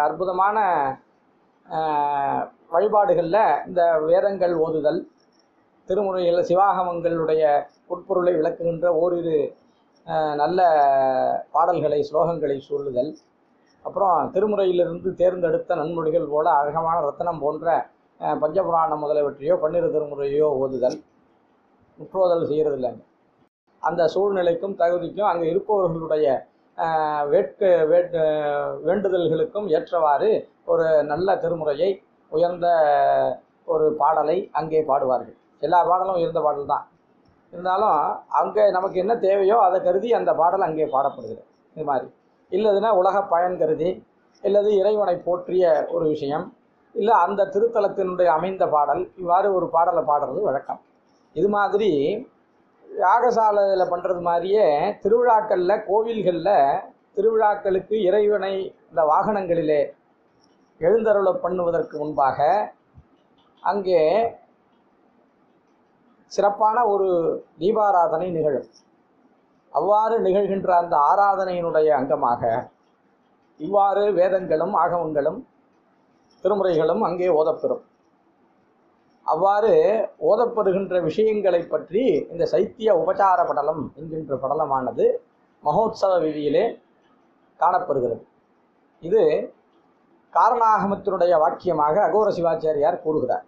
அற்புதமான ஆஹ், வழிபாடுகளில் இந்த வேதங்கள் ஓதுதல் திருமுறையில் சிவாகமங்களுடைய உட்பொருளை விளக்குகின்ற ஓரிரு ஆஹ், நல்ல பாடல்களை ஸ்லோகங்களை சொல்லுதல் அப்புறம் திருமுறையிலிருந்து தேர்ந்தெடுத்த நன்மொழிகள் போல அழகமான ரத்தனம் போன்ற ஆஹ், பஞ்சபுராணம் முதலியவற்றையோ பன்னிரு திருமுறையோ ஓதுதல் முற்றோதல் செய்கிறதில்லைங்க அந்த சூழ்நிலைக்கும் தகுதிக்கும் அங்கே இருப்பவர்களுடைய ஆஹ், வேட்க வேட் வேண்டுதல்களுக்கும் ஏற்றவாறு ஒரு நல்ல திருமுறையை உயர்ந்த ஒரு பாடலை அங்கே பாடுவார்கள் எல்லா பாடலும் உயர்ந்த பாடல் தான் இருந்தாலும் அங்கே நமக்கு என்ன தேவையோ அதை கருதி அந்த பாடல் அங்கே பாடப்படுகிறது இது மாதிரி இல்லதுன்னா உலக பயன் கருதி இல்லது இறைவனை போற்றிய ஒரு விஷயம் இல்லை அந்த திருத்தலத்தினுடைய அமைந்த பாடல் இவ்வாறு ஒரு பாடலை பாடுறது வழக்கம் இது மாதிரி யாகசாலையில் பண்ணுறது மாதிரியே திருவிழாக்களில் கோவில்களில் திருவிழாக்களுக்கு இறைவனை இந்த வாகனங்களிலே எழுந்தருள பண்ணுவதற்கு முன்பாக அங்கே சிறப்பான ஒரு தீபாராதனை நிகழும் அவ்வாறு நிகழ்கின்ற அந்த ஆராதனையினுடைய அங்கமாக இவ்வாறு வேதங்களும் ஆகமங்களும் திருமுறைகளும் அங்கே ஓதப்பெறும் அவ்வாறு ஓதப்படுகின்ற விஷயங்களை பற்றி இந்த சைத்திய உபசார படலம் என்கின்ற படலமானது மகோத்சவ விதியிலே காணப்படுகிறது இது காரணாகமத்தினுடைய வாக்கியமாக அகோர சிவாச்சாரியார் கூறுகிறார்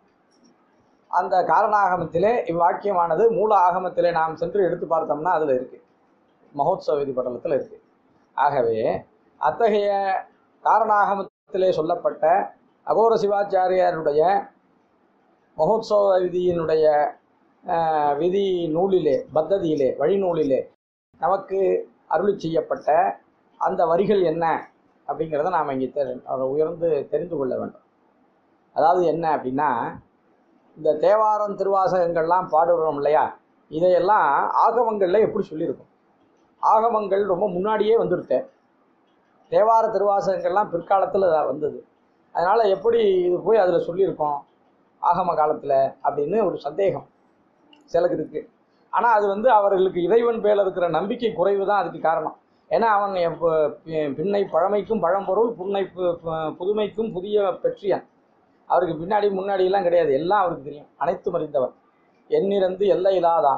அந்த காரணாகமத்திலே இவ்வாக்கியமானது மூல ஆகமத்திலே நாம் சென்று எடுத்து பார்த்தோம்னா அதில் இருக்கு மகோத்சவ விதி படலத்தில் இருக்கு ஆகவே அத்தகைய காரணாகமத்திலே சொல்லப்பட்ட அகோர சிவாச்சாரியாருடைய மகோத்சவ விதியினுடைய ஆஹ், விதி நூலிலே பத்ததியிலே வழிநூலிலே நமக்கு அருளி செய்யப்பட்ட அந்த வரிகள் என்ன அப்படிங்கிறத நாம் இங்கே தெரி உயர்ந்து தெரிந்து கொள்ள வேண்டும் அதாவது என்ன அப்படின்னா இந்த தேவாரம் திருவாசகங்கள்லாம் பாடுறோம் இல்லையா இதையெல்லாம் ஆகமங்களில் எப்படி சொல்லியிருக்கும் ஆகமங்கள் ரொம்ப முன்னாடியே வந்துடுத்து தேவார திருவாசகங்கள்லாம் பிற்காலத்தில் வந்தது அதனால் எப்படி இது போய் அதில் சொல்லியிருக்கோம் ஆகம காலத்தில் அப்படின்னு ஒரு சந்தேகம் சிலருக்கு இருக்குது ஆனால் அது வந்து அவர்களுக்கு இறைவன் பேரில் இருக்கிற நம்பிக்கை குறைவு தான் அதுக்கு காரணம் ஏன்னா அவன் எப்ப- பி- பின்னை பழமைக்கும் பழம்பொருள் புன்னை பு- பு- புதுமைக்கும் புதிய பெற்றியன் அவருக்கு பின்னாடி முன்னாடி எல்லாம் கிடையாது எல்லாம் அவருக்கு தெரியும் அனைத்தும் அறிந்தவர் எண்ணிறந்து எல்லை இல்லாதான்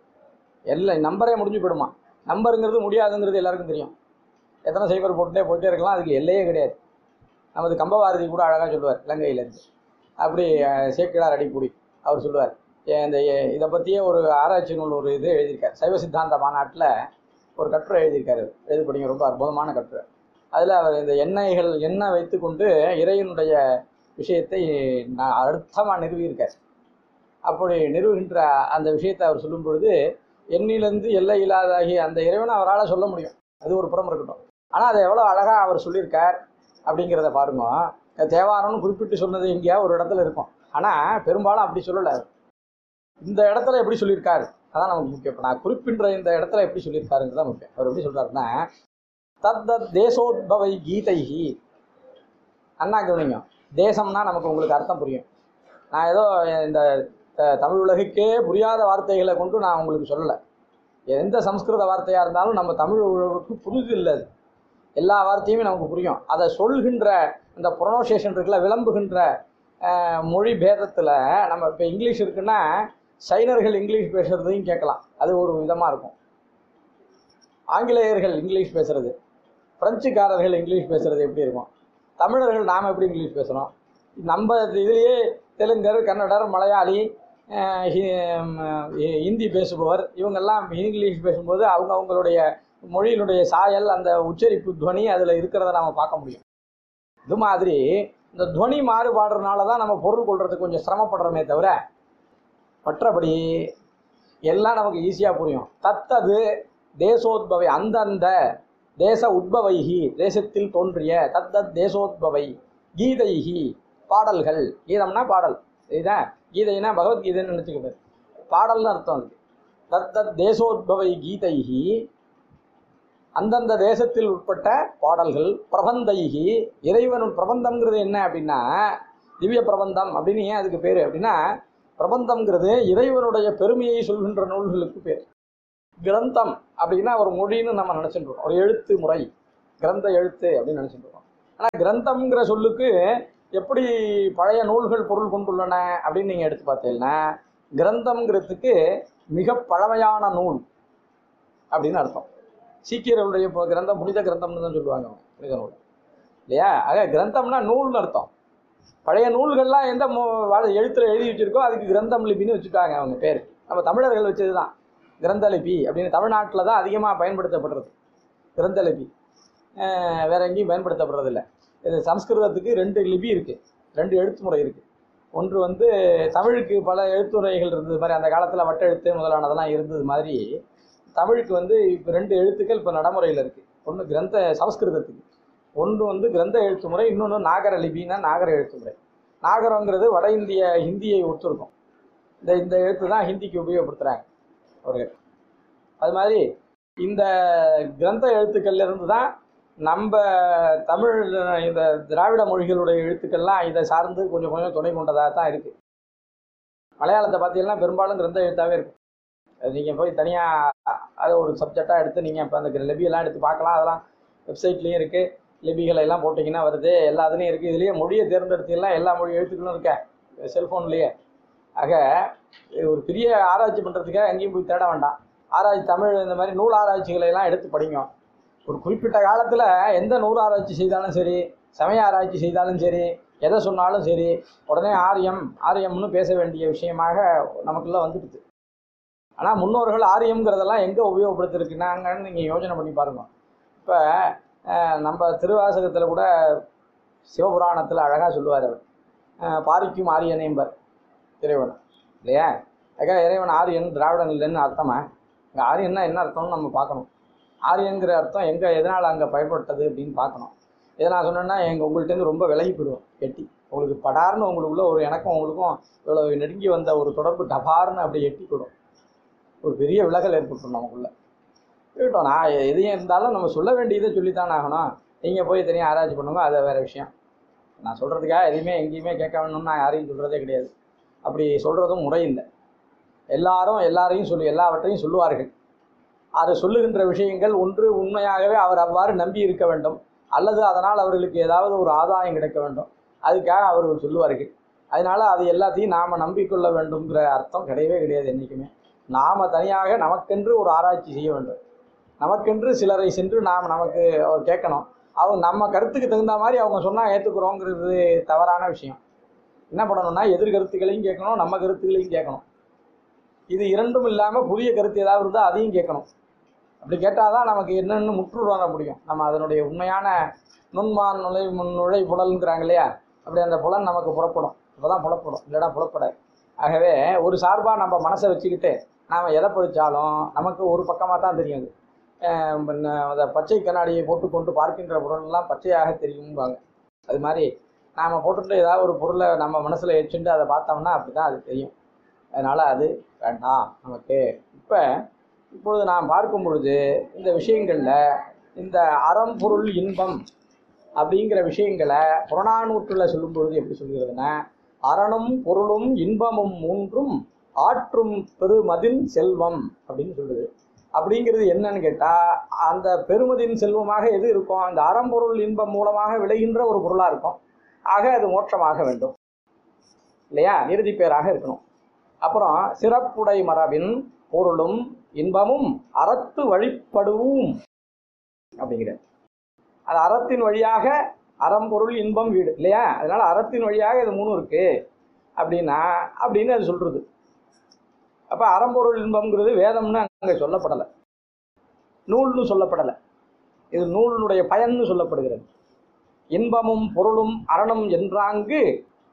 எல்லை நம்பரே முடிஞ்சு போயிடுமா நம்பருங்கிறது முடியாதுங்கிறது எல்லாருக்கும் தெரியும் எத்தனை சைபர் போட்டுட்டே போயிட்டே இருக்கலாம் அதுக்கு எல்லையே கிடையாது நமது கம்பபாரதி கூட அழகாக சொல்லுவார் இலங்கையிலேருந்து அப்படி அஹ், சேக்கிழார் அடிப்பூடி அவர் சொல்லுவார் ஏ- இந்த எ- இதை பற்றியே ஒரு ஆராய்ச்சி நூல் ஒரு இது எழுதியிருக்கார் சைவ சித்தாந்த மாநாட்டில் ஒரு கட்டுரை எழுதியிருக்காரு எழுதி படிங்க ரொம்ப அற்புதமான கட்டுரை அதில் அவர் இந்த எண்ணெய்கள் எண்ணெய் வைத்துக்கொண்டு இறைவனுடைய விஷயத்தை நான் அழுத்தமாக நிறுவியிருக்கார் அப்படி நிறுவுகின்ற அந்த விஷயத்தை அவர் சொல்லும் பொழுது எண்ணிலிருந்து எல்லை இல்லாதாகி அந்த இறைவனை அவரால் சொல்ல முடியும் அது ஒரு புறம் இருக்கட்டும் ஆனால் அதை எவ்வளோ அழகாக அவர் சொல்லியிருக்கார் அப்படிங்கிறத பாருங்க தேவாரம்னு குறிப்பிட்டு சொன்னது எங்கேயா ஒரு இடத்துல இருக்கும் ஆனால் பெரும்பாலும் அப்படி சொல்லலை அவர். இந்த இடத்துல எப்படி சொல்லியிருக்காரு அதான் நமக்கு முக்கியம் இப்போ நான் குறிப்பின்ற இந்த இடத்துல எப்படி சொல்லியிருக்காருங்கிறது தான் முக்கியம் அவர் எப்படி சொல்றாருன்னா தத்தத் தேசோத்பவை கீதைஹி அண்ணா கவனிங்க தேசம்னா நமக்கு உங்களுக்கு அர்த்தம் புரியும் நான் ஏதோ இந்த த- தமிழ் உலகுக்கே புரியாத வார்த்தைகளை கொண்டு நான் உங்களுக்கு சொல்லலை எந்த சம்ஸ்கிருத வார்த்தையாக இருந்தாலும் நம்ம தமிழ் உலகுக்கு புரிது இல்லை அது எல்லா வார்த்தையுமே நமக்கு புரியும் அதை சொல்கின்ற இந்த ப்ரொனோசியேஷன் இருக்குல்ல விளம்புகின்ற அஹ், மொழி பேதத்தில் நம்ம இப்போ இங்கிலீஷ் இருக்குன்னா சைனர்கள் இங்கிலீஷ் பேசுகிறதையும் கேட்கலாம் அது ஒரு விதமாக இருக்கும் ஆங்கிலேயர்கள் இங்கிலீஷ் பேசுகிறது பிரெஞ்சுக்காரர்கள் இங்கிலீஷ் பேசுகிறது எப்படி இருக்கும் தமிழர்கள் நாம் எப்படி இங்கிலீஷ் பேசுகிறோம் நம்ம இதுலேயே தெலுங்கர் கன்னடர் மலையாளி அஹ், ஹி- ம், ஹி- ஹிந்தி பேசுபவர் இவங்கெல்லாம் இங்கிலீஷ் பேசும்போது அவங்க அவங்களுடைய மொழியினுடைய சாயல் அந்த உச்சரிப்பு துவனி அதில் இருக்கிறத நாம் பார்க்க முடியும் இது மாதிரி இந்த துவனி மாறுபாடுறதுனால தான் நம்ம பொருள் கொள்றதுக்கு கொஞ்சம் சிரமப்படுறோமே தவிர மற்றபடி எல்லாம் நமக்கு ஈஸியாக புரியும் தத்தது தேசோத்பவை அந்தந்த தேச உத்பவைகி தேசத்தில் தோன்றிய தத்தத் தேசோத்பவை கீதைஹி பாடல்கள் கீதம்னா பாடல் இதுதான் கீதைனா பகவத்கீதைன்னு நினச்சிக்கிட்டு பாடல்னு அர்த்தம் அதுக்கு தத்தத் தேசோத்பவை கீதைஹி அந்தந்த தேசத்தில் உட்பட்ட பாடல்கள் பிரபந்தைகி இறைவன் பிரபந்தம்ங்கிறது என்ன அப்படின்னா திவ்ய பிரபந்தம் அப்படின்னு ஏன் அதுக்கு பேர் அப்படின்னா பிரபந்தம்ங்கிறது இறைவனுடைய பெருமையை சொல்கின்ற நூல்களுக்கு பேர் கிரந்தம் அப்படின்னா ஒரு மொழின்னு நம்ம நினச்சிட்டு இருக்கோம் ஒரு எழுத்து முறை கிரந்த எழுத்து அப்படின்னு நினச்சிட்டு இருக்கோம் ஆனால் கிரந்தம்ங்கிற சொல்லுக்கு எப்படி பழைய நூல்கள் பொருள் கொண்டுள்ளன அப்படின்னு நீங்கள் எடுத்து பார்த்தீங்கன்னா கிரந்தம்ங்கிறதுக்கு மிக பழமையான நூல் அப்படின்னு அர்த்தம் சீக்கியர்களுடைய இப்போ கிரந்தம் புனித கிரந்தம்னு தான் சொல்லுவாங்க அவங்க, புனித நூல் இல்லையா ஆக கிரந்தம்னா நூல்னு அர்த்தம் பழைய நூல்கள்லாம் எந்த மு- வா- எழுத்துல எழுதி வச்சிருக்கோ அதுக்கு கிரந்தம் லிபின்னு வச்சுட்டாங்க அவங்க பேர் நம்ம தமிழர்கள் வச்சது தான் கிரந்த லிபி அப்படின்னு தமிழ்நாட்டில் தான் அதிகமாக பயன்படுத்தப்படுறது கிரந்த லிபி அஹ் வேற எங்கேயும் பயன்படுத்தப்படுறதில்ல இது சம்ஸ்கிருதத்துக்கு ரெண்டு லிபி இருக்குது ரெண்டு எழுத்து முறை இருக்குது ஒன்று வந்து தமிழுக்கு பல எழுத்துமுறைகள் இருந்தது மாதிரி அந்த காலத்தில் வட்ட எழுத்து முதலானதெல்லாம் இருந்தது மாதிரி தமிழுக்கு வந்து இப்போ ரெண்டு எழுத்துக்கள் இப்போ நடைமுறையில் இருக்குது ஒன்று கிரந்த சமஸ்கிருதத்துக்கு ஒன்று வந்து கிரந்த எழுத்து முறை இன்னொன்று நாகர லிபின்னா நாகர எழுத்து முறை நாகரங்கிறது வட இந்திய ஹிந்தியை ஒத்துருக்கும் இந்த இந்த எழுத்து தான் ஹிந்திக்கு உபயோகப்படுத்துகிறாங்க அவர்கள் அது மாதிரி இந்த கிரந்த எழுத்துக்கள்ல இருந்து தான் நம்ம தமிழ் இந்த திராவிட மொழிகளுடைய எழுத்துக்கள்லாம் இதை சார்ந்து கொஞ்சம் கொஞ்சம் துணை கொண்டதாக தான் இருக்குது மலையாளத்தை பார்த்தீங்கன்னா பெரும்பாலும் கிரந்த எழுத்தாகவே இருக்கும் அது நீங்கள் போய் தனியாக அதை ஒரு சப்ஜெக்டாக எடுத்து நீங்கள் இப்போ அந்த லிபியெல்லாம் எடுத்து பார்க்கலாம் அதெல்லாம் வெப்சைட்லேயும் இருக்குது லிபிகளை எல்லாம் போட்டிங்கன்னா வருது எல்லா இதுலேயும் இருக்குது இதுலேயே மொழியை தேர்ந்தெடுத்தீங்கன்னா எல்லா மொழி எழுத்துக்களும் இருக்க செல்ஃபோன்லேயே ஆக இது ஒரு பெரிய ஆராய்ச்சி பண்ணுறதுக்காக எங்கேயும் போய் தேட வேண்டாம் ஆராய்ச்சி தமிழ் இந்த மாதிரி நூல் ஆராய்ச்சிகளை எல்லாம் எடுத்து படிங்க ஒரு குறிப்பிட்ட காலத்தில் எந்த நூல் ஆராய்ச்சி செய்தாலும் சரி சமய ஆராய்ச்சி செய்தாலும் சரி எதை சொன்னாலும் சரி உடனே ஆரியம் ஆரியம்னு பேச வேண்டிய விஷயமாக நமக்குள்ள வந்துடுது ஆனால் முன்னோர்கள் ஆரியம்ங்கிறதெல்லாம் எங்கே உபயோகப்படுத்திருக்குனாங்கன்னு நீங்கள் யோசனை பண்ணி பாருங்க இப்போ நம்ம திருவாசகத்தில் கூட சிவபுராணத்தில் அழகாக சொல்லுவார் அவர் அஹ், பாரிக்கும் ஆரியனேம்பர் இறைவன் இல்லையா அதுக்காக இறைவன் ஆரியன் திராவிடன் இல்லைன்னு அர்த்தமா இங்கே ஆரியன்னா என்ன அர்த்தம்னு நம்ம பார்க்கணும் ஆரியங்கிற அர்த்தம் எங்கே எதனால் அங்கே பயன்பட்டது அப்படின்னு பார்க்கணும் இதை நான் சொன்னேன்னா எங்கள் உங்கள்கிட்டருந்து ரொம்ப விலகி போயிடுவோம் எட்டி உங்களுக்கு படார்னு உங்களுக்குள்ள ஒரு எனக்கும் உங்களுக்கும் இவ்வளோ நெருங்கி வந்த ஒரு தொடர்பு டபார்னு அப்படியே எட்டி போயிடும் ஒரு பெரிய விலகல் ஏற்பட்டுரும் நமக்குள்ள இருக்கட்டும் நான் எதையும் இருந்தாலும் நம்ம சொல்ல வேண்டியதை சொல்லித்தான் ஆகணும் நீங்கள் போய் தனியாக ஆராய்ச்சி பண்ணுங்க அது வேறு விஷயம் நான் சொல்கிறதுக்காக எதையுமே எங்கேயுமே கேட்க வேணும்னு நான் யாரையும் சொல்கிறதே கிடையாது அப்படி சொல்கிறதும் முறை இல்லை எல்லாரும் எல்லாரையும் சொல்லி எல்லாவற்றையும் சொல்லுவார்கள் அது சொல்லுகின்ற விஷயங்கள் ஒன்று உண்மையாகவே அவர் அவ்வாறு நம்பி இருக்க வேண்டும் அல்லது அதனால் அவர்களுக்கு ஏதாவது ஒரு ஆதாயம் கிடைக்க வேண்டும் அதுக்காக அவர்கள் சொல்லுவார்கள் அதனால அது எல்லாத்தையும் நாம் நம்பிக்கொள்ள வேண்டும்ங்கிற அர்த்தம் கிடையவே கிடையாது என்றைக்குமே நாம் தனியாக நமக்கென்று ஒரு ஆராய்ச்சி செய்ய வேண்டும் நமக்கென்று சிலரை சென்று நாம் நமக்கு அவர் கேட்கணும் அவங்க நம்ம கருத்துக்கு தகுந்த மாதிரி அவங்க சொன்னால் ஏற்றுக்குறோங்கிறது தவறான விஷயம் என்ன பண்ணணும்னா எதிர்கருத்துக்களையும் கேட்கணும் நம்ம கருத்துக்களையும் கேட்கணும் இது இரண்டும் இல்லாமல் புதிய கருத்து ஏதாவது இருந்தால் அதையும் கேட்கணும் அப்படி கேட்டால் தான் நமக்கு என்னென்னு முற்று வர முடியும் நம்ம அதனுடைய உண்மையான நுண்மான் நுழை முன் நுழை புலன்கிறாங்க இல்லையா அப்படி அந்த புலன் நமக்கு புறப்படும் இப்போ தான் புலப்படும் இல்லைனா புலப்படாது ஆகவே ஒரு சார்பாக நம்ம மனசை வச்சுக்கிட்டு நாம் எதை படித்தாலும் நமக்கு ஒரு பக்கமாக தான் தெரியும் அது அஹ் பின்ன அந்த பச்சை கண்ணாடியை போட்டுக்கொண்டு பார்க்கின்ற பொருளெல்லாம் பச்சையாக தெரியும்பாங்க அது மாதிரி நாம் போட்டுட்டு ஏதாவது ஒரு பொருளை நம்ம மனசில் வச்சுட்டு அதை பார்த்தோம்னா அப்படி தான் அது தெரியும் அதனால் அது வேண்டாம் நமக்கு இப்போ இப்பொழுது நாம் பார்க்கும் பொழுது இந்த விஷயங்களில் இந்த அறம் பொருள் இன்பம் அப்படிங்கிற விஷயங்களை புறநானூற்றில் சொல்லும் பொழுது எப்படி சொல்கிறதுனா அறனும் பொருளும் இன்பமும் மூன்றும் ஆற்றும் பெருமதின் செல்வம் அப்படின்னு சொல்லுது அப்படிங்கிறது என்னன்னு கேட்டால் அந்த பெருமதின் செல்வமாக எது இருக்கும் அந்த அறம்பொருள் இன்பம் மூலமாக விளைகின்ற ஒரு பொருளாக இருக்கும் ஆக அது மோட்சமாக வேண்டும் இல்லையா இறுதி பேராக இருக்கணும் அப்புறம் சிறப்புடை மரபின் பொருளும் இன்பமும் அறத்து வழிபடுவும் அப்படிங்கிற அது அறத்தின் வழியாக அறம்பொருள் இன்பம் வீடு இல்லையா அதனால அறத்தின் வழியாக இது மூணு இருக்கு அப்படின்னா அப்படின்னு அது சொல்றது அப்ப அறம்பொருள் இன்பம்ங்கிறது வேதம்னு அங்கே சொல்லப்படலை நூல்னு சொல்லப்படலை இது நூலினுடைய பயன்னு சொல்லப்படுகிறது இன்பமும் பொருளும் அறணும் என்றாங்கு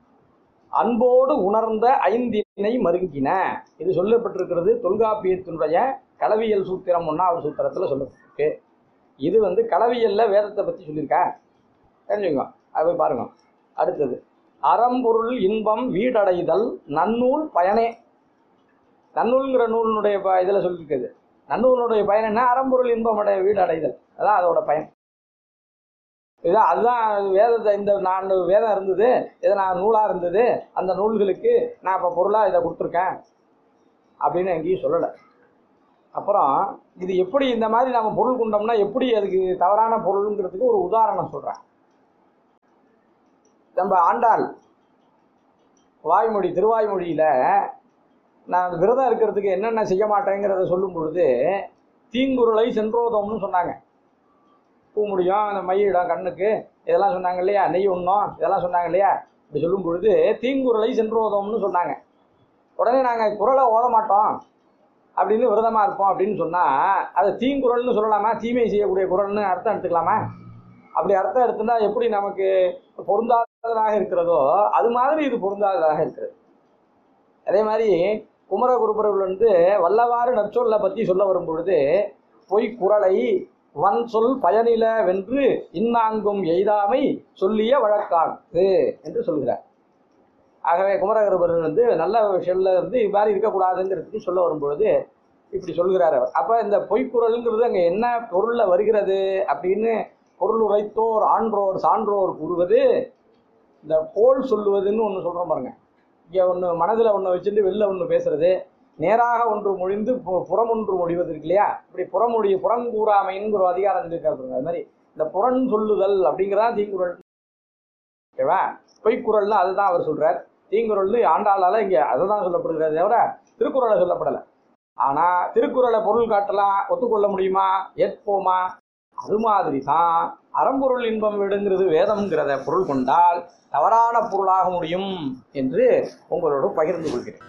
அன்போடு உணர்ந்த ஐந்தினை மருங்கின இது சொல்லப்பட்டிருக்கிறது தொல்காப்பியத்தினுடைய களவியல் சூத்திரம் ஒன்றாவது சூத்திரத்தில் சொல்லப்பட்டிருக்கு இது வந்து களவியல்ல வேதத்தை பற்றி சொல்லியிருக்கா தெரிஞ்சுங்க அது போய் பாருங்க அடுத்தது அறம்பொருள் இன்பம் வீடடைதல் நன்னூல் பயனே நன்னூல்ங்கிற நூலினுடைய ப இதில் சொல்லியிருக்குது நன்னூலினுடைய பயன் என்ன அறம்பொருள் இன்பமுடைய வீடு அடைதல் அதான் அதோட பயன் இதான் அதுதான் வேதத்தை இந்த நான் வேதம் இருந்தது இதை நான் நூலாக இருந்தது அந்த நூல்களுக்கு நான் இப்போ பொருளாக இதை கொடுத்துருக்கேன் அப்படின்னு எங்கேயும் சொல்லலை அப்புறம் இது எப்படி இந்த மாதிரி நம்ம பொருள் கொண்டோம்னா எப்படி அதுக்கு தவறான பொருளுங்கிறதுக்கு ஒரு உதாரணம் சொல்கிறேன் நம்ம ஆண்டாள் வாய்மொழி திருவாய்மொழியில நான் விரதம் இருக்கிறதுக்கு என்னென்ன செய்ய மாட்டேங்கிறத சொல்லும் பொழுது தீங்குருளை சென்றோதம்னு சொன்னாங்க பூ முடியும் அந்த மையிடம் கண்ணுக்கு இதெல்லாம் சொன்னாங்க இல்லையா நெய் உண்ணும் இதெல்லாம் சொன்னாங்க இல்லையா இப்படி சொல்லும் பொழுது தீங்குருளை சென்றோதம்னு சொன்னாங்க உடனே நாங்கள் குரலை ஓத மாட்டோம் அப்படின்னு விரதமாக இருப்போம் அப்படின்னு சொன்னால் அது தீங்குரல்னு சொல்லலாமா தீமை செய்யக்கூடிய குரல்னு அர்த்தம் எடுத்துக்கலாமா அப்படி அர்த்தம் எடுத்துனா எப்படி நமக்கு பொருந்தாததாக இருக்கிறதோ அது மாதிரி இது பொருந்தாததாக இருக்கிறது அதே மாதிரி குமரகுருபரர்கள் வந்து வல்லவாறு நற்சொல்லை பற்றி சொல்ல வரும் பொழுது பொய் குரலை வன் சொல் பயனில வென்று இன்னாங்கும் எய்தாமை சொல்லிய வழக்காகு என்று சொல்கிறார் ஆகவே குமரகுருபரர் வந்து நல்ல விஷயம்ல வந்து இது மாதிரி இருக்கக்கூடாதுங்கிறதுக்கு சொல்ல வரும்பொழுது இப்படி சொல்கிறார் அவர் அப்போ இந்த பொய்க்குரல்ங்கிறது அங்கே என்ன பொருளில் வருகிறது அப்படின்னு பொருள் உரைத்தோர் ஆன்றோர் சான்றோர் கூறுவது இந்த போல் சொல்லுவதுன்னு ஒன்று சொல்கிறோம் பாருங்க இங்கே ஒன்று மனதில் ஒன்று வச்சுட்டு வெளில ஒன்று பேசுறது நேராக ஒன்று மொழிந்து பு- புறம் ஒன்று மொழிவது இருக்கு இல்லையா இப்படி புறமொழி புறங்கூறாமைங்கிற ஒரு அதிகாரம் சொல்லியிருக்காரு பாருங்க அது மாதிரி இந்த புறன் சொல்லுதல் அப்படிங்கிறதான் தீங்குறள் ஓகேவா பொய்க்குறள்னு அதுதான் அவர் சொல்றார் தீங்குறள்னு ஆண்டாளால இங்கே அதை தான் சொல்லப்படுகிறது தவிர திருக்குறளை சொல்லப்படலை ஆனால் திருக்குறளை பொருள் காட்டலாம் ஒத்துக்கொள்ள முடியுமா ஏற்போமா அது மாதிரி தான் அறம்பொருள் இன்பம் விடுங்கிறது வேதம்ங்கிறத பொருள் கொண்டால் தவறான பொருளாக முடியும் என்று உங்களோடு பகிர்ந்து கொள்கிறேன்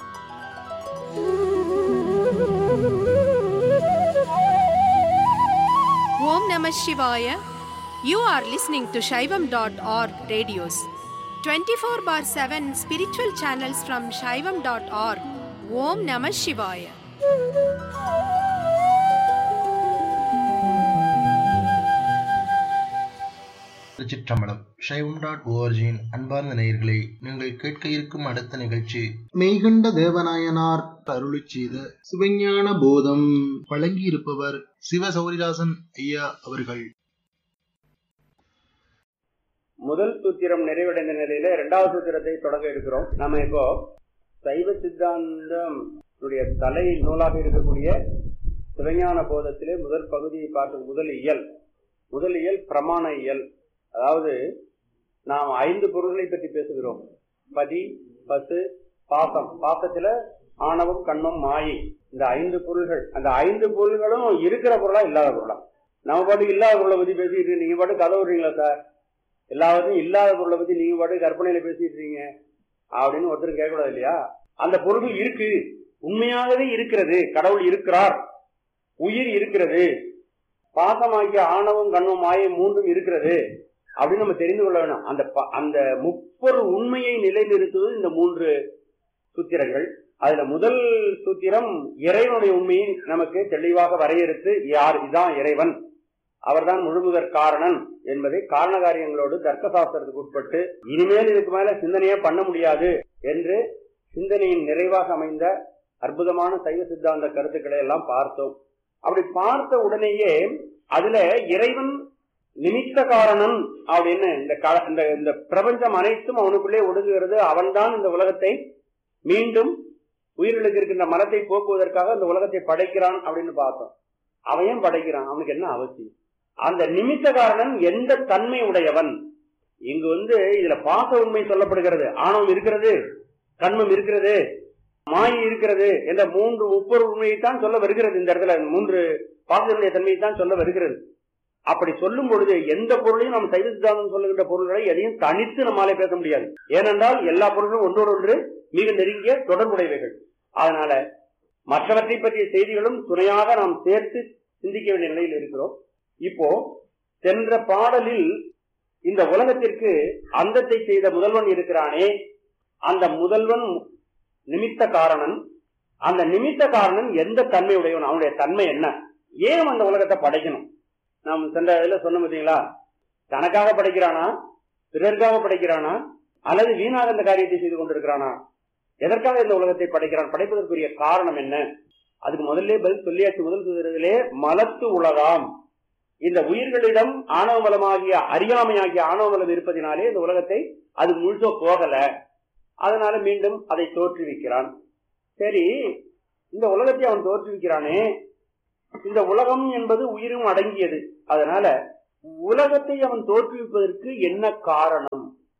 Om Namah Shivaya. You are listening to Shaivam.org radios. 24 bar 7 spiritual channels from Shaivam.org. Om Namah Shivaya. திருச்சிற்றம்பலம் சைவம் டாட் ஓஆர்ஜியின் அன்பார்ந்த நேயர்களே நீங்கள் கேட்க இருக்கும் அடுத்த நிகழ்ச்சி மெய்கண்ட தேவநாயனார் அருளிச் செய்த சிவஞான போதம் வழங்கியிருப்பவர் சிவ சௌரிதாசன் ஐயா அவர்கள் முதல் சூத்திரம் நிறைவடைந்த நிலையில இரண்டாவது சூத்திரத்தை தொடங்க இருக்கிறோம் நாம இப்போ சைவ சித்தாந்தம் உடைய தலை நூலாக இருக்கக்கூடிய சிவஞான போதத்திலே முதல் பகுதியை பார்த்து முதல் இயல் முதல் இயல் பிரமாண இயல் அதாவது நாம் ஐந்து பொருள்களை பற்றி பேசுகிறோம் பதி பசு பாசம் பாசத்துல ஆணவம் கண்மம் மாயை இந்த ஐந்து பொருள்கள் அந்த ஐந்து பொருள்களும் இருக்கிற பொருளா இல்லாத பொருளா நம்ம பாட்டுக்கு இல்லாத பொருளை பத்தி பேசிட்டு நீங்க பாட்டு கதை விடுறீங்களா சார் எல்லாவற்றையும் இல்லாத பொருளை பத்தி நீங்க பாட்டு கற்பனையில பேசிட்டு இருக்கீங்க அப்படின்னு ஒருத்தர் கேட்கக்கூடாது இல்லையா அந்த பொருள் இருக்கு உண்மையாகவே இருக்கிறது கடவுள் இருக்கிறார் உயிர் இருக்கிறது பாசமாகிய ஆணவம் கண்மம் மாயை மூன்றும் இருக்கிறது அப்படின்னு நம்ம தெரிந்து கொள்ள வேணும் அந்த ப- அந்த முப்பொரு உண்மையை நிலைநிறுத்துவது இந்த மூன்று சூத்திரங்கள் அதுல முதல் சூத்திரம் இறைவனுடைய உண்மையை நமக்கு தெளிவாக வரையறுத்து யார் இதான் இறைவன் அவர்தான் முழுமுதற் காரணன் என்பதை காரண காரியங்களோடு தர்க்க சாஸ்திரத்துக்கு உட்பட்டு இனிமேல் இதுக்கு மேல சிந்தனையே பண்ண முடியாது என்று சிந்தனையின் நிறைவாக அமைந்த அற்புதமான சைவ சித்தாந்த கருத்துக்களை எல்லாம் பார்த்தோம் அப்படி பார்த்த உடனேயே அதுல இறைவன் நிமித்த காரணன் அப்படின்னு இந்த க- இந்த இந்த பிரபஞ்சம் அனைத்தும் அவனுக்குள்ளே ஒடுங்குகிறது அவன்தான் இந்த உலகத்தை மீண்டும் உயிர்களுக்கு இருக்கின்ற மலத்தை போக்குவதற்காக இந்த உலகத்தை படைக்கிறான் அப்படின்னு பார்த்தோம் அவன் ஏன் படைக்கிறான் அவனுக்கு என்ன அவசியம் அந்த நிமித்த காரணன் எந்த தன்மை உடையவன் இங்கு வந்து இதுல பாச உண்மை சொல்லப்படுகிறது ஆணவம் இருக்கிறது கண்மம் இருக்கிறது மாயை இருக்கிறது என்ற மூன்று முப்பொரு உண்மையைத்தான் சொல்ல வருகிறது இந்த இடத்துல மூன்று பாசத்தினுடைய தன்மையை தான் சொல்ல வருகிறது அப்படி சொல்லும் பொழுது எந்த பொருளையும் நாம் சைவ சித்தாந்தம் சொல்லுகின்ற பொருள்களை எதையும் தனித்து நம்மாலே பேச முடியாது ஏனென்றால் எல்லா பொருளும் ஒன்றோடு ஒன்று மிக நெருங்கிய தொடர்புடையவைகள் அதனால மற்றவற்றை பற்றிய செய்திகளும் துணையாக நாம் சேர்த்து சிந்திக்க வேண்டிய நிலையில் இருக்கிறோம் இப்போ சென்ற பாடலில் இந்த உலகத்திற்கு அந்தத்தை செய்த முதல்வன் இருக்கிறானே அந்த முதல்வன் நிமித்த காரணன் அந்த நிமித்த காரணன் எந்த தன்மை உடையவன் அவனுடைய தன்மை என்ன ஏன் அந்த உலகத்தை படைக்கணும் நாம் சென்ற இதுல சொன்ன பார்த்தீங்களா தனக்காக படைக்கிறானா பிறருக்காக படைக்கிறானா அல்லது வீணாக இந்த காரியத்தை செய்து கொண்டிருக்கிறானா எதற்காக இந்த உலகத்தை படைக்கிறான் படைப்பதற்குரிய காரணம் என்ன அதுக்கு முதல்ல பதில் சொல்லியாச்சு முதல் சொல்றதிலே மலத்து உலகாம் இந்த உயிர்களிடம் ஆணவ மலமாகிய அறியாமையாகிய ஆணவ மலம் இருப்பதினாலே இந்த உலகத்தை அது முழுசோ போகல அதனால மீண்டும் அதை தோற்றுவிக்கிறான் சரி இந்த உலகத்தை அவன் தோற்றுவிக்கிறானே இந்த உலகம் என்பது உயிரும் அடங்கியது அதனால உலகத்தை அவன் தோற்றுவிப்பதற்கு என்ன காரணம்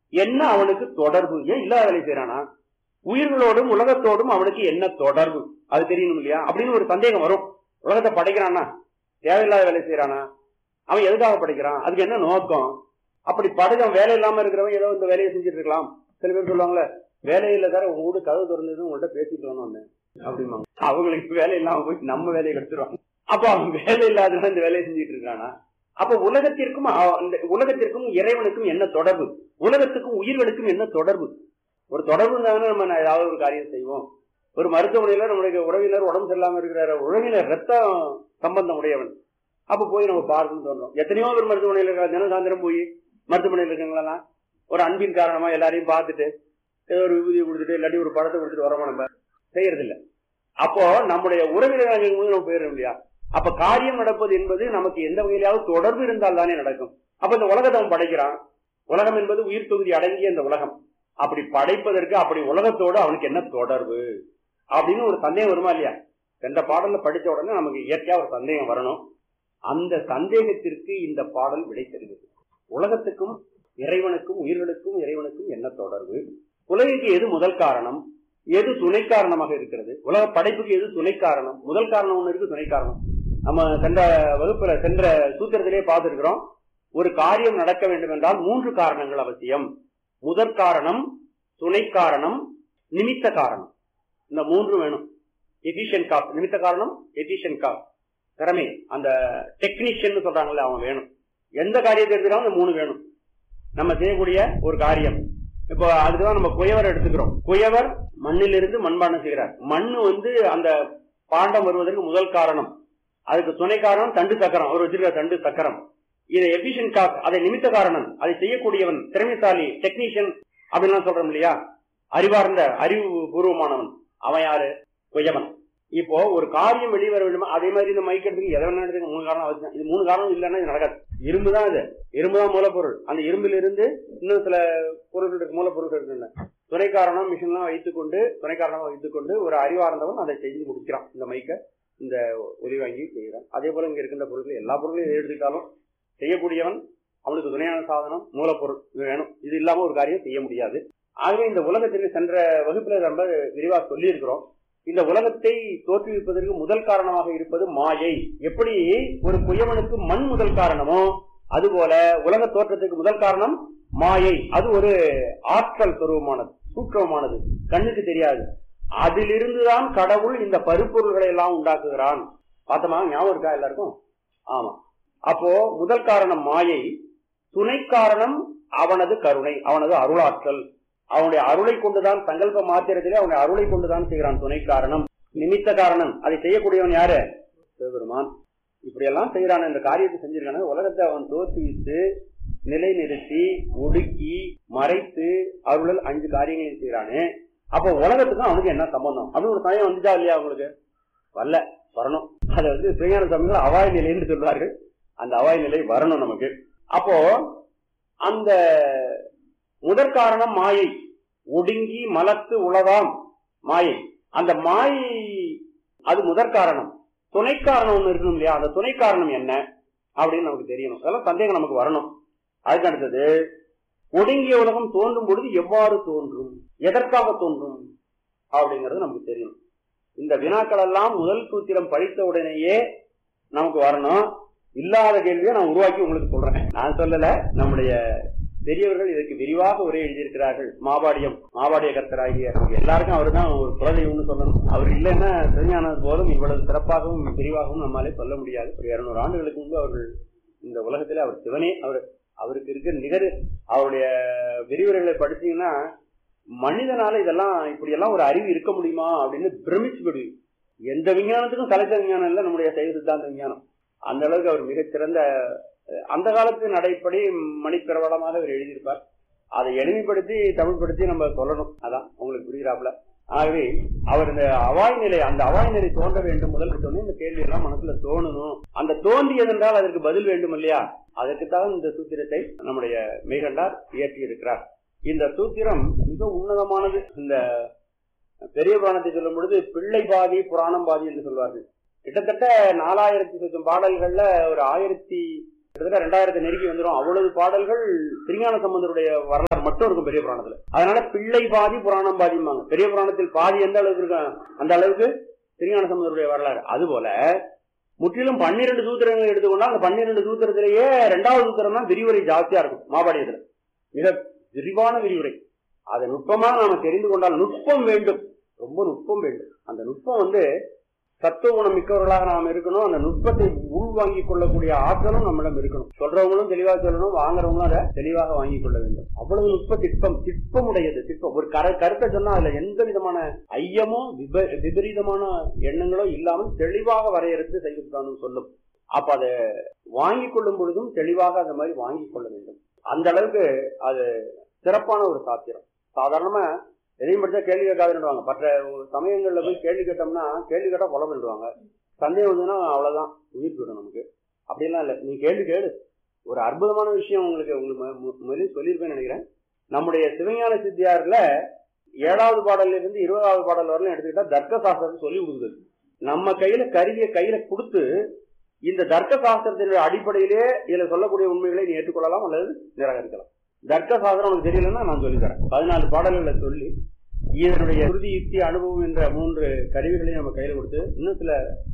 என்ன அவனுக்கு தொடர்பு ஏன் இல்லாத வேலை செய்யறானா உயிர்களோடும் உலகத்தோடும் அவனுக்கு என்ன தொடர்பு அது தெரியணும் இல்லையா அப்படின்னு ஒரு சந்தேகம் வரும் உலகத்தை படைக்கிறானா தேவையில்லாத வேலை செய்யறானா அவன் எதுக்காக படைக்கிறான் அதுக்கு என்ன நோக்கம் அப்படி படைச்சவன் வேலை இல்லாம இருக்கிறவன் ஏதோ இந்த வேலையை செஞ்சுட்டு இருக்கலாம் சில பேர் சொல்லுவாங்கல்ல வேலையில தர உங்க வீடு கதவு திறந்தது உங்கள்ட்ட பேசிட்டு வரணும் அப்படிம்பாங்க அவங்களுக்கு வேலை இல்லாம போய் நம்ம வேலையை கெடுத்துருவாங்க அப்ப அவன் வேலை இல்லாதவன் இந்த வேலையை செஞ்சுட்டு இருக்கானா அப்ப உலகத்திற்கும் அவ- இந்த உலகத்திற்கும் இறைவனுக்கும் என்ன தொடர்பு உலகத்துக்கும் உயிர்களுக்கும் என்ன தொடர்பு ஒரு தொடர்பு இருந்தாங்கன்னா நம்ம நான் ஏதாவது ஒரு காரியம் செய்வோம் ஒரு மருத்துவமனையில நம்மளுடைய உறவினர் உடம்பு சரியில்லாம இருக்கிற உறவினர் ரத்தம் சம்பந்தம் உடையவன் அப்ப போய் நம்ம பார்க்கணும்னு தோன்றோம் எத்தனையோ பேர் மருத்துவமனையில் இருக்கிற தினம் சாயந்தரம் போய் மருத்துவமனையில் இருக்காங்களா ஒரு அன்பின் காரணமா எல்லாரையும் பார்த்துட்டு ஏதோ ஒரு விபூதியை கொடுத்துட்டு இல்லாட்டி ஒரு படத்தை கொடுத்துட்டு வரோமா நம்ம செய்யறது இல்ல அப்போ நம்முடைய உறவினர்கள் போது நம்ம போயிடும் இல்லையா அப்ப காரியம் நடப்பது என்பது நமக்கு எந்த வகையிலாவது தொடர்பு இருந்தால் தானே நடக்கும் அப்ப இந்த உலகத்தை அவன் படைக்கிறான் உலகம் என்பது உயிர் தொகுதி அடங்கிய இந்த உலகம் அப்படி படைப்பதற்கு அப்படி உலகத்தோடு அவனுக்கு என்ன தொடர்பு அப்படின்னு ஒரு சந்தேகம் வருமா இல்லையா எந்த பாடல்ல படிச்ச உடனே நமக்கு இயற்கையா ஒரு சந்தேகம் வரணும் அந்த சந்தேகத்திற்கு இந்த பாடல் விடை தருகிறது உலகத்துக்கும் இறைவனுக்கும் உயிர்களுக்கும் இறைவனுக்கும் என்ன தொடர்பு உலகிற்கு எது முதல் காரணம் எது துணை காரணமாக இருக்கிறது உலக படைப்புக்கு எது துணை காரணம் முதல் காரணம் ஒண்ணு இருக்கு துணை காரணம் நம்ம சென்ற வகுப்புல சென்ற சூத்திரத்திலே பார்த்திருக்கிறோம் ஒரு காரியம் நடக்க வேண்டும் என்றால் மூன்று காரணங்கள் அவசியம் முதற் காரணம் துணை காரணம் நிமித்த காரணம் இந்த மூன்று வேணும் எஃபிஷியன் காப் நிமித்த காரணம் எஃபிஷியன் காப் திறமை அந்த டெக்னீஷியன் சொல்றாங்கல்ல அவன் வேணும் எந்த காரியத்தை எடுத்துக்கிறோம் அந்த மூணு வேணும் நம்ம செய்யக்கூடிய ஒரு காரியம் இப்போ அதுக்குதான் நம்ம குயவர் எடுத்துக்கிறோம் குயவர் மண்ணிலிருந்து மண்பாண்டம் செய்கிறார் மண் வந்து அந்த பாண்டம் வருவதற்கு முதல் காரணம் அதுக்கு துணை காரணம் தண்டு சக்கரம் அவர் வச்சிருக்கிற தண்டு சக்கரம் இது எபிஷியன் காப் அதை நிமித்த காரணம் அதை செய்யக்கூடியவன் திறமைசாலி டெக்னீஷியன் அப்படின்லாம் சொல்றோம் இல்லையா அறிவார்ந்த அறிவு பூர்வமானவன் அவன் யாரு குயவன் இப்போ ஒரு காரியம் வெளிவர வேண்டுமா அதே மாதிரி இந்த மைக் எடுத்துக்கு எதை வேணா எடுத்துக்க மூணு காரணம் அவசியம் இது மூணு காரணம் இல்லைன்னா இது நடக்காது இரும்பு தான் இது இரும்பு தான் மூலப்பொருள் அந்த இரும்பில் இருந்து இன்னும் சில பொருட்கள் இருக்கு மூலப்பொருட்கள் இருக்கு துணை காரணம் மிஷின்லாம் வைத்துக்கொண்டு துணை காரணமாக வைத்துக்கொண்டு ஒரு அறிவார்ந்தவன் அதை செஞ்சு முடிக்கிறான் இந்த மைக்கை இந்த ஒலி வாங்கி செய்கிறான் அதே போல இங்க இருக்கின்ற பொருட்கள் எல்லா பொருட்களையும் எது எடுத்துக்கிட்டாலும் செய்யக்கூடியவன் அவனுக்கு துணையான சாதனம் மூலப்பொருள் இது வேணும் இது இல்லாம ஒரு காரியம் செய்ய முடியாது ஆகவே இந்த உலகத்திற்கு சென்ற வகுப்புல ரொம்ப விரிவாக சொல்லி இருக்கிறோம் இந்த உலகத்தை தோற்றுவிப்பதற்கு முதல் காரணமாக இருப்பது மாயை எப்படி ஒரு குயவனுக்கு மண் முதல் காரணமோ அதுபோல உலக தோற்றத்துக்கு முதல் காரணம் மாயை அது ஒரு ஆற்றல் சுரூபமானது சூற்றமானது கண்ணுக்கு தெரியாது அதிலிருந்துதான் கடவுள் இந்த பருப்பொருள்களை எல்லாம் உண்டாக்குகிறான் பார்த்தோமா ஞாபகம் இருக்கா எல்லாருக்கும் ஆமா அப்போ முதல் காரணம் மாயை துணை காரணம் அவனது கருணை அவனது அருளாற்றல் அவனுடைய அருளை கொண்டுதான் சங்கல்ப மாத்திரத்திலே அவனுடைய அருளை கொண்டுதான் செய்கிறான் துணை காரணம் நிமித்த காரணம் அதை செய்யக்கூடியவன் யாரு சிவபெருமான் இப்படியெல்லாம் செய்யறான் இந்த காரியத்தை செஞ்சிருக்கான உலகத்தை அவன் தோற்றுவித்து நிலைநிறுத்தி ஒடுக்கி மறைத்து அருளல் அஞ்சு காரியங்களையும் செய்யறானே அப்போ உலகத்துக்கும் அவனுக்கு என்ன சம்பந்தம் அப்படின்னு ஒரு சமயம் வந்துச்சா இல்லையா அவங்களுக்கு வரல வரணும் அதை வந்து சிவஞான சுவாமிகள் அவாய் நிலைன்னு சொல்றார்கள் அந்த அவாய் நிலை வரணும் நமக்கு அப்போ அந்த முதற் காரணம் மாயை ஒடுங்கி மலத்து உலகாம் மாயை அந்த மாயை அது முதற் காரணம் துணை காரணம் ஒண்ணு இருக்கணும் இல்லையா அந்த துணை காரணம் என்ன அப்படின்னு நமக்கு தெரியணும் அதெல்லாம் சந்தேகம் நமக்கு வரணும் அதுக்கு அடுத்தது ஒடுங்கிய உலகம் தோன்றும் பொழுது எவ்வாறு தோன்றும் எதற்காக தோன்றும் அப்படிங்கிறது நமக்கு தெரியும் இந்த வினாக்கள் எல்லாம் முதல் சூத்திரம் படித்த உடனேயே நமக்கு வரணும் இல்லாத கேள்வியை நான் உருவாக்கி உங்களுக்கு சொல்றேன் நான் சொல்லல நம்முடைய பெரியவர்கள் இதற்கு விரிவாக உரை எழுதியிருக்கிறார்கள் மாபாடியம் மாபாடிய கர்த்தராகிய எல்லாருக்கும் அவர் தான் ஒரு குலதெய்வம்னு சொல்லணும் அவர் இல்லைன்னா தெரிஞ்சானது போதும் இவ்வளவு சிறப்பாகவும் விரிவாகவும் நம்மாலே சொல்ல முடியாது ஒரு இருநூறு ஆண்டுகளுக்கு முன்பு அவர்கள் இந்த உலகத்திலே அவர் சிவனே அவர் அவருக்கு இருக்கிற நிகர் அவருடைய விரிவுரைகளை படிச்சீங்கன்னா மனிதனால இதெல்லாம் இப்படி எல்லாம் ஒரு அறிவு இருக்க முடியுமா அப்படின்னு பிரமிச்சு போடுவீங்க எந்த விஞ்ஞானத்துக்கும் தலைத்த விஞ்ஞானம் இல்லை நம்முடைய சைவ சித்தாந்த விஞ்ஞானம் அந்த அளவுக்கு அவர் மிகச்சிறந்த அந்த காலத்து நடைப்படி மணிப்பிரபலமாக அவர் எழுதியிருப்பார் அதை எளிமைப்படுத்தி தமிழ்படுத்தி நம்ம சொல்லணும் அதான் உங்களுக்கு புரிகிறாப்புல ஆகவே அவர் இந்த அவாய் நிலை அந்த அவாய் நிலை தோன்ற வேண்டும் முதல் சொன்னே இந்த கேள்வி எல்லாம் மனசுல தோணணும் அந்த தோன்றியது என்றால் அதற்கு பதில் வேண்டும் இல்லையா அதற்குத்தான் இந்த சூத்திரத்தை நம்முடைய மேகண்டார் இயற்றி இருக்கிறார் இந்த சூத்திரம் மிக உன்னதமானது இந்த பெரிய புராணத்தை சொல்லும் பொழுது பிள்ளை பாதி புராணம் பாதி என்று சொல்வார்கள் கிட்டத்தட்ட நாலாயிரத்தி சொச்சம் பாடல்கள்ல ஒரு ஆயிரத்தி கிட்டத்தட்ட ரெண்டாயிரத்தி நெருக்கி வந்துடும் அவ்வளவு பாடல்கள் திருஞான சம்பந்தருடைய வரலாறு மட்டும் இருக்கும் பெரிய புராணத்துல அதனால பிள்ளை பாதி புராணம் பாதிம்பாங்க பெரிய புராணத்தில் பாதி எந்த அளவுக்கு இருக்கும் அந்த அளவுக்கு திருஞான சம்பந்தருடைய வரலாறு அதுபோல முற்றிலும் பன்னிரண்டு சூத்திரங்களை எடுத்துக்கொண்டா அந்த பன்னிரண்டு சூத்திரத்திலேயே ரெண்டாவது சூத்திரம் தான் விரிவுரை ஜாஸ்தியா இருக்கும் மாபாடியத்துல மிக விரிவான விரிவுரை அதை நுட்பமாக நாம தெரிந்து கொண்டால் நுட்பம் வேண்டும் ரொம்ப நுட்பம் வேண்டும் அந்த நுட்பம் வந்து சத்துவ குணம் மிக்கவர்களாக நாம் இருக்கணும் அந்த நுட்பத்தை உள்வாங்கிக் கொள்ளக்கூடிய ஆற்றலும் நம்மிடம் இருக்கணும் சொல்றவங்களும் தெளிவாக சொல்லணும் வாங்குறவங்களும் அதை தெளிவாக வாங்கிக் கொள்ள வேண்டும் அவ்வளவு நுட்ப திட்பம் திட்பமுடையது திட்பம் ஒரு கர கருத்தை சொன்னா அதுல எந்த விதமான ஐயமோ விப விபரீதமான எண்ணங்களோ இல்லாமல் தெளிவாக வரையறுத்து செய்திருக்கான்னு சொல்லும் அப்ப அதை வாங்கிக் கொள்ளும் பொழுதும் தெளிவாக அந்த மாதிரி வாங்கிக் கொள்ள வேண்டும் அந்த அளவுக்கு அது சிறப்பான ஒரு சாத்திரம் சாதாரணமா எதையும் படிச்சா கேள்வி கேட்காதுன்னுவாங்க மற்ற சமயங்கள்ல போய் கேள்வி கேட்டோம்னா கேள்வி கேட்டா கொலை பண்ணிடுவாங்க சந்தேகம் வந்ததுன்னா அவ்வளவுதான் உயிர் போயிடும் நமக்கு அப்படிலாம் இல்லை நீ கேள்வி கேளு ஒரு அற்புதமான விஷயம் உங்களுக்கு உங்களுக்கு மு- மு- முதலில் சொல்லியிருப்பேன்னு நினைக்கிறேன் நம்முடைய சிவஞான சித்தியார்ல ஏழாவது பாடல்ல இருந்து இருபதாவது பாடல் வரலாம் எடுத்துக்கிட்டா தர்க்க சாஸ்திரத்தை சொல்லி கொடுக்குது நம்ம கையில கருவியை கையில கொடுத்து இந்த தர்க்க சாஸ்திரத்தினுடைய அடிப்படையிலே இதுல சொல்லக்கூடிய உண்மைகளை நீ ஏற்றுக்கொள்ளலாம் அல்லது நிராகரிக்கலாம் தர்க்க சாஸ்திரம் உனக்கு தெரியலன்னா நான் சொல்லித் தரேன் பதினாலு பாடல்களை சொல்லி இதனுடைய உறுதி யுக்தி அனுபவம் என்ற மூன்று கருவிகளையும் நம்ம கையில கொடுத்து இன்னும் சில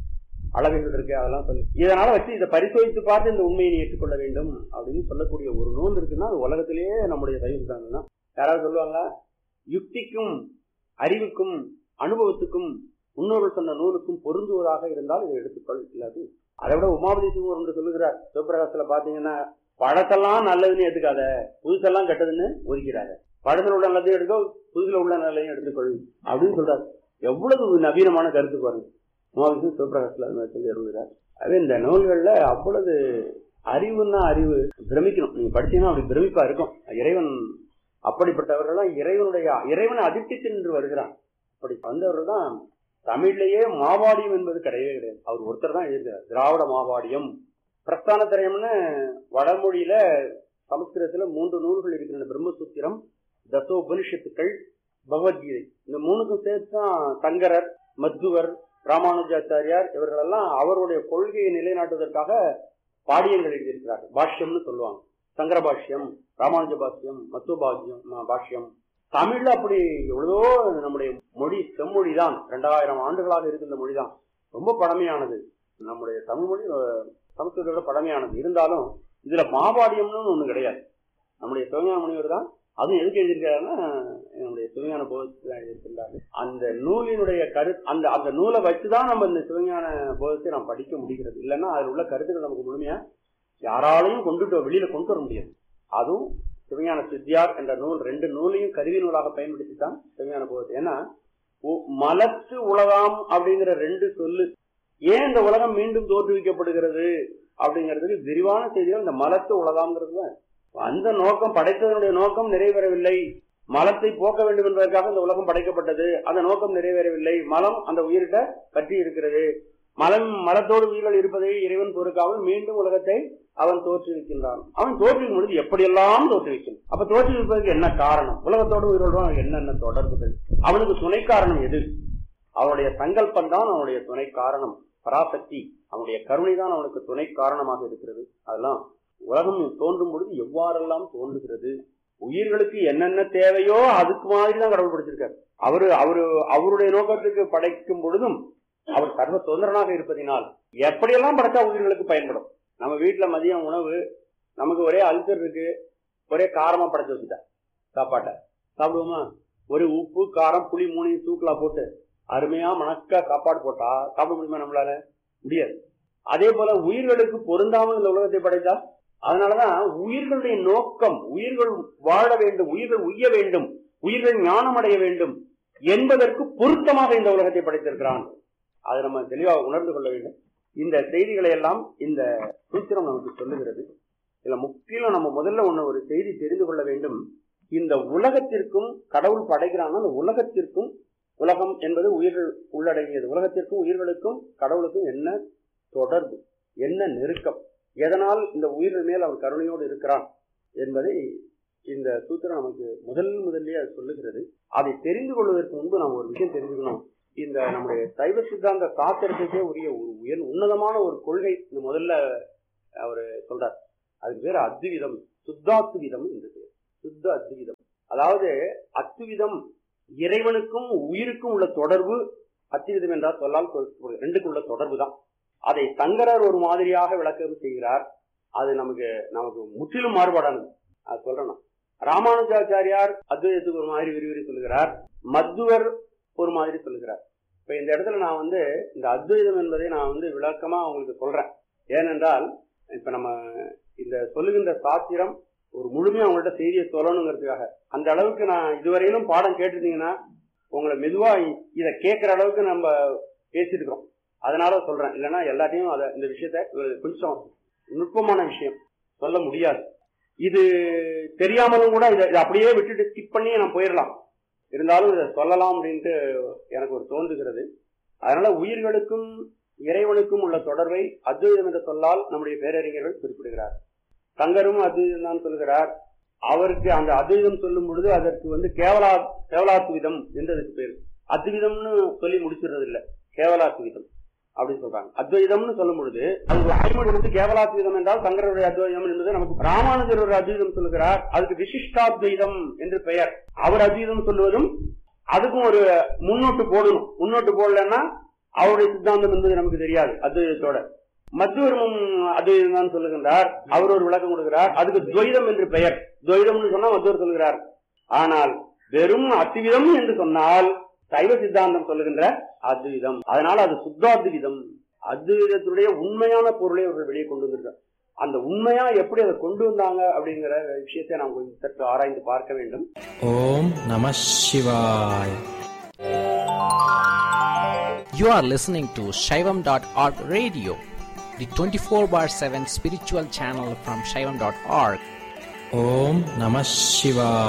அளவுகள் இருக்கு அதெல்லாம் சொல்லி இதனால வச்சு இதை பரிசோதித்து பார்த்து இந்த உண்மையை நீ ஏற்றுக்கொள்ள வேண்டும் அப்படின்னு சொல்லக்கூடிய ஒரு நூல் இருக்குன்னா அது உலகத்திலேயே நம்முடைய சைவ தான் யாராவது சொல்லுவாங்க யுக்திக்கும் அறிவுக்கும் அனுபவத்துக்கும் முன்னோர்கள் சொன்ன நூலுக்கும் பொருந்துவதாக இருந்தால் இதை எடுத்துக்கொள் இல்லாது அதை விட உமாபதி சிவம் என்று சொல்லுகிறார் சிவபிரகாசத்துல பாத்தீங்கன்னா பழத்தெல்லாம் நல்லதுன்னு எடுத்துக்காத புதுசெல்லாம் கெட்டதுன்னு ஒதுக்கிறாங்க பழத்துல உள்ள நல்லதையும் எடுக்க புதுசுல உள்ள நல்லதையும் எடுத்துக்கொள் அப்படின்னு சொல்றாரு எவ்வளவு நவீனமான கருத்து பாருங்க உமாபதி சிவபிரகாசத்துல அது மாதிரி சொல்லி வருகிறார் அது இந்த நூல்கள்ல அவ்வளவு அறிவுன்னா அறிவு பிரமிக்கணும் நீங்க படிச்சீங்கன்னா அப்படி பிரமிப்பா இருக்கும் இறைவன் அப்படிப்பட்டவர்கள் இறைவனுடைய இறைவனை அதிர்ச்சி நின்று வருகிறான் அப்படி வந்தவர்கள் தான் தமிழ்லயே மாவாடியம் என்பது கிடையவே கிடையாது அவர் ஒருத்தர் தான் எழுதுகிறார் திராவிட மாவாடியம் பிரஸ்தான திரயம்னு வடமொழியில சமஸ்கிருதத்துல மூன்று நூல்கள் இருக்கின்றன பிரம்மசூத்திரம் தசோபனிஷத்துக்கள் பகவத்கீதை இந்த மூணுக்கும் சேர்த்து தான் சங்கரர் மத்துவர் ராமானுஜாச்சாரியார் இவர்களெல்லாம் அவருடைய கொள்கையை நிலைநாட்டுவதற்காக பாடியங்கள் எழுதியிருக்கிறார்கள் பாஷ்யம்னு சொல்லுவாங்க சங்கர பாஷ்யம் ராமானுஜ பாஷ்யம் மத்துவ பாஷ்யம் ம- பாஷ்யம் தமிழ்ல அப்படி எவ்வளவோ நம்முடைய மொழி செம்மொழி தான் ரெண்டாயிரம் ஆண்டுகளாக இருக்கின்ற மொழி தான் ரொம்ப பழமையானது நம்முடைய தமிழ் மொழி அஹ், சமஸ்கிருதத்தோட பழமையானது இருந்தாலும் இதுல மாபாடியம்னு ஒண்ணு கிடையாது நம்முடைய சிவஞான முனிவர் தான் அதுவும் எதுக்கு எழுதியிருக்காருன்னா என்னுடைய சிவஞான போதத்தில் எழுதியிருக்கிறாரு அந்த நூலினுடைய கரு அந்த அந்த நூலை வச்சுதான் நம்ம இந்த சிவஞான போதத்தை நாம் படிக்க முடிகிறது இல்லைன்னா அதில் உள்ள கருத்துக்கள் நமக்கு முழுமையா யாராலையும் கொண்டுட்டு வெளியில கொண்டு வர முடியாது அதுவும் சிவஞான சித்தியார் என்ற நூல் ரெண்டு நூலையும் கருவி நூலாக பயன்படுத்தி தான் சிவஞான போதத்தை ஏன்னா உ- மலத்து உலகாம் அப்படிங்கிற ரெண்டு சொல்லு ஏன் இந்த உலகம் மீண்டும் தோற்றுவிக்கப்படுகிறது அப்படிங்கிறதுக்கு விரிவான செய்திகள் இந்த மலத்து உலகாம்ங்கிறது தான் அந்த நோக்கம் படைத்ததனுடைய நோக்கம் நிறைவேறவில்லை மலத்தை போக்க வேண்டும் என்பதற்காக இந்த உலகம் படைக்கப்பட்டது அந்த நோக்கம் நிறைவேறவில்லை மலம் அந்த உயிரிட்ட பற்றி இருக்கிறது மலம் மலத்தோடு உயிர்கள் இருப்பதை இறைவன் பொறுக்காமல் மீண்டும் உலகத்தை அவன் தோற்றுவிக்கின்றான் அவன் தோற்றுவிக்கும் பொழுது எப்படியெல்லாம் தோற்றுவிக்கும் அப்ப தோற்றுவிப்பதற்கு என்ன காரணம் உலகத்தோடு உயிரோடு அவனுக்கு என்னென்ன தொடர்புகள் அவனுக்கு துணை காரணம் எது அவனுடைய சங்கல்பம் தான் அவனுடைய துணை காரணம் பராசக்தி அவனுடைய கருணை தான் அவனுக்கு துணை காரணமாக இருக்கிறது அதெல்லாம் உலகம் தோன்றும் பொழுது எவ்வாறெல்லாம் தோன்றுகிறது உயிர்களுக்கு என்னென்ன தேவையோ அதுக்கு மாதிரி தான் கடவுள் படைச்சிருக்காரு அவரு அவரு அவருடைய நோக்கத்துக்கு படைக்கும் பொழுதும் அவர் சர்வ சுதந்திரனாக இருப்பதினால் எப்படியெல்லாம் படைச்சா உயிர்களுக்கு பயன்படும் நம்ம வீட்டுல மதியம் உணவு நமக்கு ஒரே அல்சர் இருக்கு ஒரே காரமா படைச்சு வச்சுட்டா சாப்பாட்டை சாப்பிடுவோமா ஒரு உப்பு காரம் புளி மூணையும் தூக்கலா போட்டு அருமையா மணக்கா சாப்பாடு போட்டா சாப்பிட முடியுமா நம்மளால முடியாது அதே போல உயிர்களுக்கு பொருந்தாமல் இந்த உலகத்தை படைத்தா அதனாலதான் உயிர்களுடைய நோக்கம் உயிர்கள் வாழ வேண்டும் உயிர்கள் உய்ய வேண்டும் உயிர்கள் ஞானம் அடைய வேண்டும் என்பதற்கு பொருத்தமாக இந்த உலகத்தை படைத்திருக்கிறான் அதை நம்ம தெளிவாக உணர்ந்து கொள்ள வேண்டும் இந்த செய்திகளை எல்லாம் இந்த சூத்திரம் நமக்கு சொல்லுகிறது இதுல முற்றிலும் நம்ம முதல்ல ஒண்ணு ஒரு செய்தி தெரிந்து கொள்ள வேண்டும் இந்த உலகத்திற்கும் கடவுள் படைக்கிறான்னா அந்த உலகத்திற்கும் உலகம் என்பது உயிர்கள் உள்ளடங்கியது உலகத்திற்கும் உயிர்களுக்கும் கடவுளுக்கும் என்ன தொடர்பு என்ன நெருக்கம் எதனால் இந்த உயிர்கள் மேல் அவர் கருணையோடு இருக்கிறான் என்பதை இந்த சூத்திரம் நமக்கு முதல் முதல்லயே அது சொல்லுகிறது அதை தெரிந்து கொள்வதற்கு முன்பு நாம் ஒரு விஷயம் தெரிஞ்சுக்கணும் இந்த நம்முடைய சைவ சித்தாந்த சாத்திரத்துக்கே உரிய ஒரு உயர் உன்னதமான ஒரு கொள்கை இந்த முதல்ல அவர் சொல்றார் அதுக்கு பேர் அத்விதம் சுத்தாத்விதம் என்று பேர் சுத்த அத்விதம் அதாவது அத்விதம் இறைவனுக்கும் உயிருக்கும் உள்ள தொடர்பு அத்விதம் என்றால் சொல்லால் கொடுக்கப்படுகிறது. ரெண்டுக்கும் உள்ள தொடர்பு தான் அதை சங்கரர் ஒரு மாதிரியாக விளக்கம் செய்கிறார் அது நமக்கு நமக்கு முற்றிலும் மாறுபாடானது அது சொல்றேன் நான். ராமானுஜாச்சாரியார் அத்வைதத்துக்கு ஒரு மாதிரி விரிவுரை சொல்லுகிறார் மத்துவர் ஒரு மாதிரி சொல்லுகிறார் இப்ப இந்த இடத்துல நான் வந்து இந்த அத்வைதம் என்பதை நான் வந்து விளக்கமா உங்களுக்கு சொல்றேன் ஏனென்றால் இப்ப நம்ம இந்த சொல்லுகின்ற சாத்திரம் ஒரு முழுமையா உங்கள்ட்ட செய்தியை சொல்லணுங்கிறதுக்காக அந்த அளவுக்கு நான் இதுவரையிலும் பாடம் கேட்டிருந்தீங்கன்னா உங்களை மெதுவா இதை கேட்கிற அளவுக்கு நம்ம பேசிட்டு இருக்கிறோம் அதனால சொல்றேன் இல்லைன்னா எல்லாத்தையும் அதை இந்த விஷயத்த ஒரு கொஞ்சம் நுட்பமான விஷயம் சொல்ல முடியாது இது தெரியாமலும் கூட இதை இதை அப்படியே விட்டுட்டு ஸ்கிப் பண்ணி நான் போயிடலாம் இருந்தாலும் இதை சொல்லலாம் அப்படின்ட்டு எனக்கு ஒரு தோன்றுகிறது அதனால உயிர்களுக்கும் இறைவனுக்கும் உள்ள தொடர்பை அத்வைதம் என்ற சொல்லால் நம்முடைய பேரறிஞர்கள் குறிப்பிடுகிறார் சங்கரும் அத்வைதம் தான் சொல்கிறார் அவருக்கு அந்த அத்வைதம் சொல்லும் பொழுது அதற்கு வந்து கேவலா கேவலாத்விதம் என்று அதுக்கு பேரு அத்விதம்னு சொல்லி முடிச்சிடுறது இல்ல கேவலாத்விதம் அப்படின்னு சொல்றாங்க அத்வைதம்னு சொல்லும் பொழுது அது வாய்மொழி வந்து கேவலாத்வைதம் என்றால் சங்கரருடைய அத்வைதம் என்பது நமக்கு ராமானுஜர் ஒரு அத்வைதம் சொல்லுகிறார் அதுக்கு விசிஷ்டாத்வைதம் என்று பெயர் அவர் அத்வைதம் சொல்லுவதும் அதுக்கும் ஒரு முன்னோட்டு போடணும் முன்னோட்டு போடலன்னா அவருடைய சித்தாந்தம் என்பது நமக்கு தெரியாது அத்வைதத்தோட மத்துவரும் அத்வைதம் தான் சொல்லுகின்றார் அவர் ஒரு விளக்கம் கொடுக்கிறார் அதுக்கு துவைதம் என்று பெயர் துவைதம்னு சொன்னா மத்துவர் சொல்லுகிறார் ஆனால் வெறும் அத்விதம் என்று சொன்னால் சைவ சித்தாந்தம் சொல்லுகின்ற அத்விதம் அதனால அது சுத்தாத்விதம் அத்விதத்துடைய உண்மையான பொருளை அவர்கள் வெளியே கொண்டு வந்திருக்கார் அந்த உண்மையா எப்படி அதை கொண்டு வந்தாங்க அப்படிங்கிற விஷயத்தை நாம் கொஞ்சம் சற்று ஆராய்ந்து பார்க்க வேண்டும் ஓம் நம சிவாய் You are listening to Shaivam.org radio, the 24 bar 7 spiritual channel from Shaivam.org. Om Namah Shivaya.